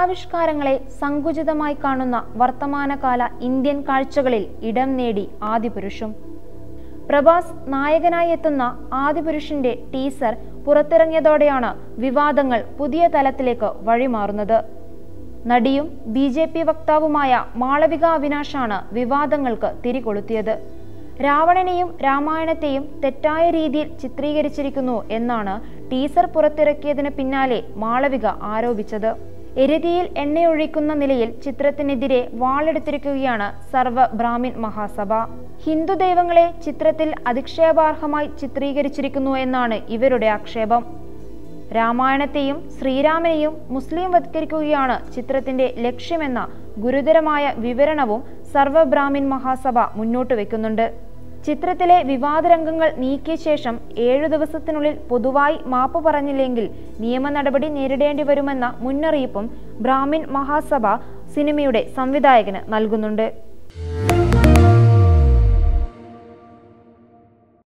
മതാവിഷ്കാരങ്ങളെ സങ്കുചിതമായി കാണുന്ന വർത്തമാനകാല ഇന്ത്യൻ കാഴ്ചകളിൽ ഇടം നേടി ആദിപുരുഷും പ്രഭാസ് നായകനായി എത്തുന്ന ആദിപുരുഷിന്റെ ടീസർ പുറത്തിറങ്ങിയതോടെയാണ് വിവാദങ്ങൾ പുതിയ തലത്തിലേക്ക് വഴിമാറുന്നത് നടിയും ബി ജെ പി വക്താവുമായ മാളവിക അവിനാശാണ് വിവാദങ്ങൾക്ക് തിരികൊളുത്തിയത് രാവണനെയും രാമായണത്തെയും തെറ്റായ രീതിയിൽ ചിത്രീകരിച്ചിരിക്കുന്നു എന്നാണ് ടീസർ പുറത്തിറക്കിയതിന് പിന്നാലെ മാളവിക ആരോപിച്ചത് എരുതിയിൽ എണ്ണയൊഴിക്കുന്ന നിലയിൽ ചിത്രത്തിനെതിരെ വാളെടുത്തിരിക്കുകയാണ് സർവ ബ്രാഹ്മിൻ മഹാസഭ ഹിന്ദു ദൈവങ്ങളെ ചിത്രത്തിൽ അധിക്ഷേപാർഹമായി ചിത്രീകരിച്ചിരിക്കുന്നു എന്നാണ് ഇവരുടെ ആക്ഷേപം രാമായണത്തെയും ശ്രീരാമനെയും മുസ്ലിം വത്കരിക്കുകയാണ് ചിത്രത്തിന്റെ ലക്ഷ്യമെന്ന ഗുരുതരമായ വിവരണവും സർവ ബ്രാഹ്മിൻ മഹാസഭ മുന്നോട്ട് വെക്കുന്നുണ്ട് ചിത്രത്തിലെ വിവാദ രംഗങ്ങൾ നീക്കിയ ശേഷം ഏഴു ദിവസത്തിനുള്ളിൽ പൊതുവായി മാപ്പ് പറഞ്ഞില്ലെങ്കിൽ നിയമ നടപടി നേരിടേണ്ടി വരുമെന്ന മുന്നറിയിപ്പും ബ്രാഹ്മിൻ മഹാസഭ സിനിമയുടെ സംവിധായകന് നൽകുന്നുണ്ട്